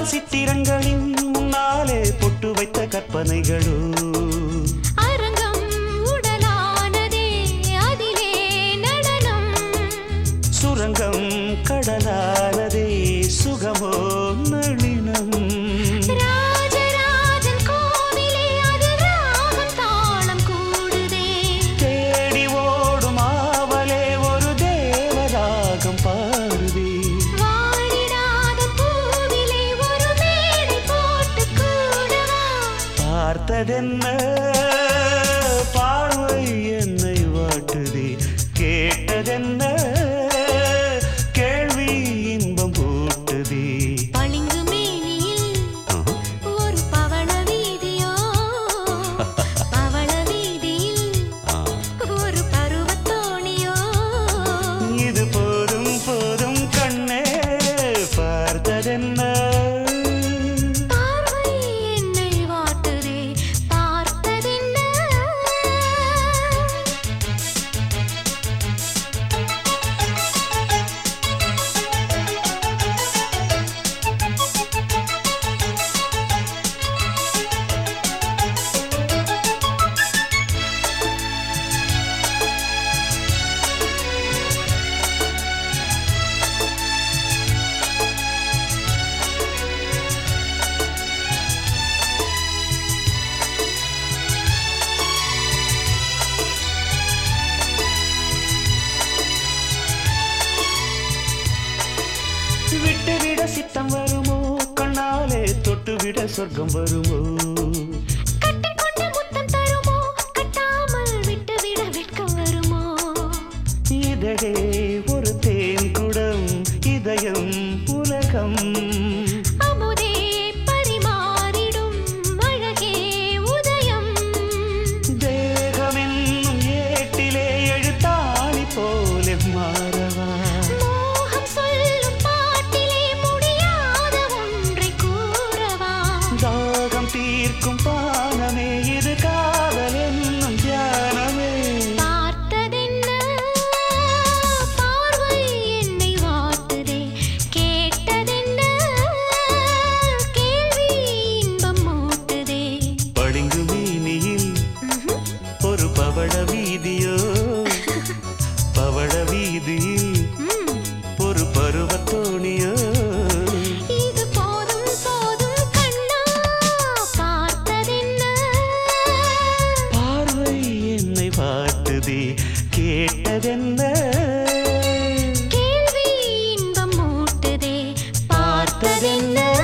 சித்திரங்களின் முன்னாலே பொட்டு வைத்த கற்பனைகளோ அரங்கம் உடலானதே அதிலே நடனம் சுரங்கம் கடலானதே சுகமோ நளினம் ராஜராஜன் கோவிலே அது ராகம் தாளம் கூடுதே தேடி ஓடும் ஆவலே ஒரு தேவராகம் பாடுதே வாடிடாத பூவிலே ஒரு மேடை போட்டு கூடவா பார்த்ததென்ன பார்வை என்னை வாட்டுதே கேட்டதென்ன கேள்வி இன்பம் பூட்டுதே பளிங்கு மேனியில் ஒரு பவள வீதியோ பவள வீதியில் ஒரு பருவத்தோணியோ இது போதும் போதும் கண்ணே பார்த்ததென்ன பார்வை என்னை வாட்டுதே பார்த்ததென்ன விட்டுவிட சித்தம் வருமோ கண்ணாலே தொட்டுவிட சொர்க்கம் வருமோ கட்டிக்கொண்டு முத்தம் தருமோ கட்டாமல் விட்டுவிட வெட்கம் வருமோ இதழே ஒரு தேன் குடம் இதயம் உலகம் அமுதே பரிமாறிடும் அழகே உதயம் தேகமென்னும் ஏட்டிலே எழுத்தாணி போல மாறவா மோகம் சொல்லும் பாட்டிலே முடியாத ஒன்றை கூறவா தாகம் தீர்க்கும் பானமே இது காதல் என்னும் தியானமே பார்த்ததென்ன பார்வை என்னை வாட்டுதே கேட்டதென்ன கேள்வி இன்பம் மூட்டுதே பளிங்கு மீனியில் ஒரு பவள வீதியோ பவள வீதியில் ம், ஒரு பருவத்தோணியோ இது போதும் போதும் கண்ணா பார்த்ததென்ன பார்வை என்னை வாட்டுதே கேட்டதென்ன கேள்வி இன்பம் மூட்டுதே பார்த்ததென்ன